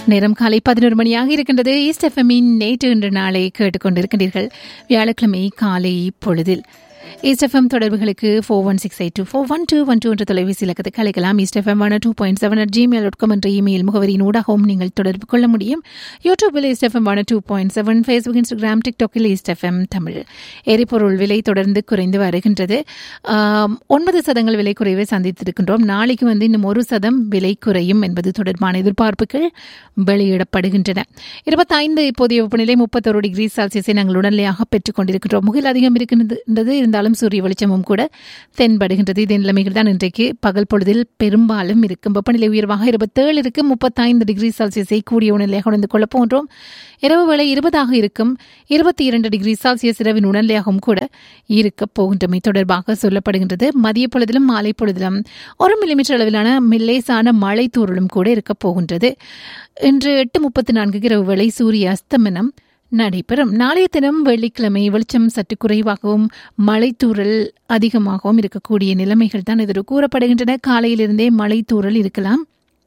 நேரம் காலை பதினோரு மணியாக இருக்கின்றது ஈஸ்ட் எஃப்எம்மின் நேற்று இன்று நாளை கேட்டுக்கொண்டிருக்கின்றீர்கள் வியாழக்கிழமை காலை பொழுதில் ஈஸ்ட் எஃப்எம் தொடர்புகளுக்கு four one six eight two four one two one two என்ற தொலைபேசி இலக்கத்துக்கு அழைக்கலாம் East FM one two point seven at Gmail dot com என்ற இமெயில் முகவரியின் ஊடாகவும் நீங்கள் தொடர்பு கொள்ள முடியும் யூடியூபில் East FM one two point seven Facebook Instagram டிக்டாக்கில் ஈஸ்ட் எஃப்எம் தமிழ் எரிபொருள் விலை தொடர்ந்து குறைந்து வருகின்றது ஆம், ஒன்பது சதங்கள் விலை குறைவை சந்தித்திருக்கின்றோம் நாளைக்கு வந்து இன்னும் ஒரு சதம் விலை குறையும் என்பது தொடர்பான எதிர்பார்ப்புகள் வெளியிடப்படுகின்றன இருபத்தைந்து இப்போதைய வெப்பநிலை முப்பத்தொரு டிகிரி செல்சியஸை நாங்கள் உடனடியாக பெற்றுக் கொண்டிருக்கின்றோம் முகில் அதிகம் இருக்கின்றது இருந்தாலும் சூரிய வெளிச்சமும் கூட தென்படுகின்றது இதே நிலைமைகள் தான் இன்றைக்கு பகல் பொழுதில் பெரும்பாலும் இருக்கும் வெப்பநிலை உயர்வாக இருபத்தேழு இருக்கு முப்பத்தைந்து டிகிரி செல்சியஸை கூடிய உணர்நிலையாக உணர்ந்து கொள்ளப் போன்றோம் இரவு வேளை இருபதாக இருக்கும் இருபத்தி இரண்டு டிகிரி செல்சியஸ் இரவின் உணர்நிலையாகவும் கூட இருக்கப் போகின்றமை தொடர்பாக சொல்லப்படுகின்றது மதிய பொழுதிலும் மாலை பொழுதிலும் ஒரு மில்லிமீட்டர் அளவிலான மெல்லேசான மழை தூறலும் கூட இருக்கப் போகின்றது இன்று எட்டு முப்பத்தி நான்கு இரவு வேளை சூரிய அஸ்தமனம் நடைபெறும் நாளைய தினம் வெள்ளிக்கிழமை வெளிச்சம் சற்று குறைவாகவும் மழைத்தூறல் அதிகமாகவும் இருக்கக்கூடிய நிலைமைகள் தான் எதிர் கூறப்படுகின்றன காலையிலிருந்தே மழைத்தூறல் இருக்கலாம்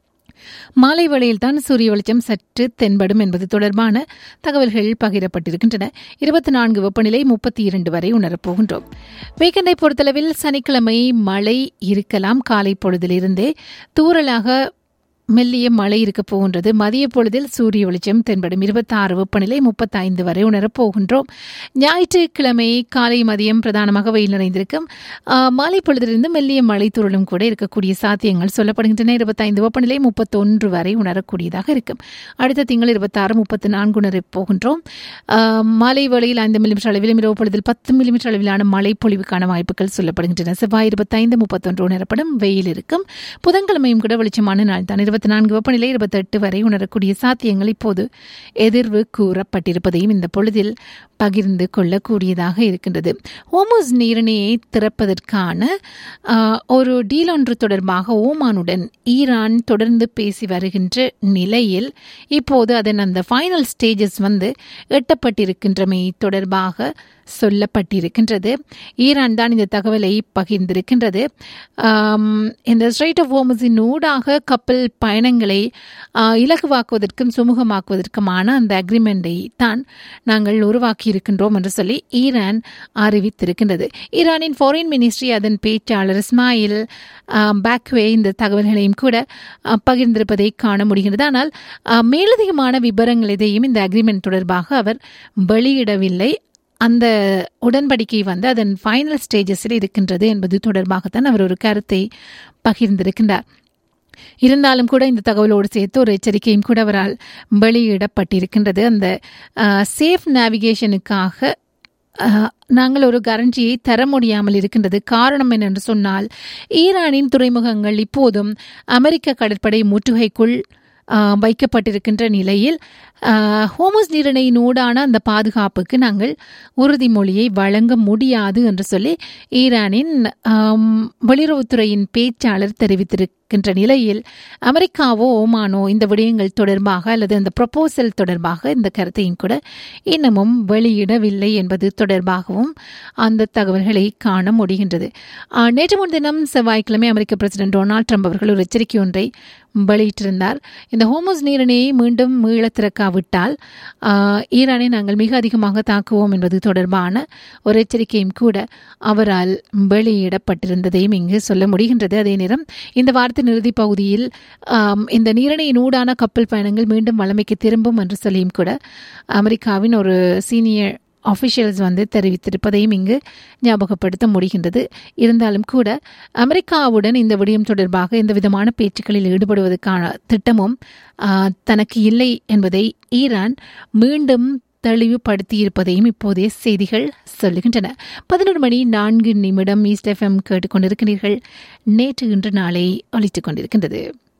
மாலை வேளையில் தான் சூரிய வெளிச்சம் சற்று தென்படும் என்பது தொடர்பான தகவல்கள் பகிரப்பட்டிருக்கின்றன இருபத்தி நான்கு வெப்பநிலை முப்பத்தி இரண்டு வரை உணரப்போகின்றோம் வீக்கெண்டை பொறுத்தளவில் சனிக்கிழமை மழை இருக்கலாம் காலை பொழுதிலிருந்தே தூறலாக மெல்லிய மழை இருக்க போகின்றது மதிய பொழுதில் சூரிய வெளிச்சம் தென்படும் இருபத்தாறு வெப்பநிலை முப்பத்தைந்து வரை உணரப் போகின்றோம் ஞாயிற்றுக்கிழமை காலை மதியம் பிரதானமாக வெயில் நிறைந்திருக்கும் ஆ, மாலை பொழுதிலிருந்து மெல்லிய மழை துருளும் கூட இருக்கக்கூடிய சாத்தியங்கள் சொல்லப்படுகின்றன இருபத்தைந்து வெப்பநிலை முப்பத்தொன்று வரை உணரக்கூடியதாக இருக்கும் அடுத்த திங்கள் இருபத்தாறு முப்பத்தி நான்கு உணரப் போகின்றோம் ஆ, மாலை வேளையில் ஐந்து மில்லிமீட்டர் அளவிலும் இரவு பொழுதில் பத்து மில்லிமீட்டர் அளவிலான மழை பொழிவுக்கான வாய்ப்புகள் சொல்லப்படுகின்றன செவ்வாய் இருபத்தைந்து முப்பத்தொன்று உணரப்படும் வெயில் இருக்கும் புதன்கிழமையும் கூட வெளிச்சமான நாள் தான் இருபத்தி நான்கு வெப்பநிலை இருபத்தெட்டு வரை உணரக்கூடிய சாத்தியங்கள் இப்போது எதிர்வு கூறப்பட்டிருப்பதையும் இந்த பொழுதில் பகிர்ந்து கொள்ளக்கூடியதாக இருக்கின்றது ஹோமோஸ் நீரிணையை திறப்பதற்கான ஆ, ஒரு டீல் ஒன்று தொடர்பாக ஓமானுடன் ஈரான் தொடர்ந்து பேசி வருகின்ற நிலையில் இப்போது அதன் அந்த ஃபைனல் ஸ்டேஜஸ் வந்து எட்டப்பட்டிருக்கின்றமை தொடர்பாக சொல்லப்பட்டிருக்கின்றது ஈரான் தான் இந்த தகவலை பகிர்ந்திருக்கின்றது ஆம், இந்த ஸ்ட்ரைட் ஆஃப் ஹோமஸின் ஊடாக கப்பல் பயணங்களை ஆ, இலகுவாக்குவதற்கும் சுமூகமாக்குவதற்குமான அந்த அக்ரிமெண்டை தான் நாங்கள் உருவாக்கி இருக்கின்றோம் என்று சொல்லி ஈரான் அறிவித்திருக்கின்றது ஈரானின் ஃபாரின் மினிஸ்ட்ரி அதன் பேச்சாளர் இஸ்மாயில் ஆ, பாக்வே இந்த தகவல்களையும் கூட ஆ, பகிர்ந்திருப்பதை காண முடிகிறது ஆனால் ஆ, மேலதிகமான விவரங்கள் எதையும் இந்த அக்ரிமெண்ட் தொடர்பாக அவர் வெளியிடவில்லை அந்த உடன்படிக்கை வந்து அதன் ஃபைனல் ஸ்டேஜஸில் இருக்கின்றது என்பது தொடர்பாகத்தான் அவர் ஒரு கருத்தை பகிர்ந்திருக்கின்றார் இருந்தாலும் கூட இந்த தகவலோடு சேர்த்து ஒரு எச்சரிக்கையும் கூட அவரால் வெளியிடப்பட்டிருக்கின்றது அந்த சேஃப் நேவிகேஷனுக்காக அஹ், நாங்கள் ஒரு கரண்டியை தர முடியாமல் இருக்கின்றது காரணம் என்னென்று சொன்னால் ஈரானின் துறைமுகங்கள் இப்போதும் அமெரிக்க கடற்படை முற்றுகைக்குள் அஹ், வைக்கப்பட்டிருக்கின்ற நிலையில் அஹ், ஹோமஸ் நீரிணையினூடான அந்த பாதுகாப்புக்கு நாங்கள் உறுதிமொழியை வழங்க முடியாது என்று சொல்லி ஈரானின் ஆம், வெளியுறவுத்துறையின் பேச்சாளர் தெரிவித்திருக்கின்ற நிலையில் அமெரிக்காவோ ஓமானோ இந்த விடயங்கள் தொடர்பாக அல்லது அந்த ப்ரொபோசல் தொடர்பாக இந்த கருத்தையும் கூட இன்னமும் வெளியிடவில்லை என்பது தொடர்பாகவும் அந்த தகவல்களை காண முடிகின்றது ஆஹ், நேற்று முன்தினம் செவ்வாய்க்கிழமை அமெரிக்க பிரசிடென்ட் டொனால்ட் ட்ரம்ப் அவர்கள் ஒரு எச்சரிக்கை ஒன்றை வெளியிட்டிருந்தார் இந்த ஹோமோஸ் நீரிணையை மீண்டும் மீள திறக்காவிட்டால் ஆஹ், ஈரானை நாங்கள் மிக அதிகமாக தாக்குவோம் என்பது தொடர்பான ஒரு எச்சரிக்கையும் கூட அவரால் வெளியிடப்பட்டிருந்ததையும் இங்கு சொல்ல முடிகின்றது அதே நேரம் இந்த வாரத்தின் இறுதிப் பகுதியில் ஆம், இந்த நீரிணையின் ஊடான கப்பல் பயணங்கள் மீண்டும் வளமைக்கு திரும்பும் என்று சொல்லியும் கூட அமெரிக்காவின் ஒரு சீனியர் அஃபிஷியல்ஸ் வந்து தெரிவித்திருப்பதையும் இங்கு ஞாபகப்படுத்த முடிகின்றது இருந்தாலும் கூட அமெரிக்காவுடன் இந்த விடயம் தொடர்பாக எந்த விதமான பேச்சுக்களில் ஈடுபடுவதற்கான திட்டமும் ஆ, தனக்கு இல்லை என்பதை ஈரான் மீண்டும் தெளிவுபடுத்தியிருப்பதையும் இப்போதைய செய்திகள் சொல்லுகின்றன பதினொரு மணி நான்கு நிமிடம் ஈஸ்ட் எஃப்எம் கேட்டுக்கொண்டிருக்கிறீர்கள் நேற்று இன்று நாளை ஒலித்துக் கொண்டிருக்கின்றது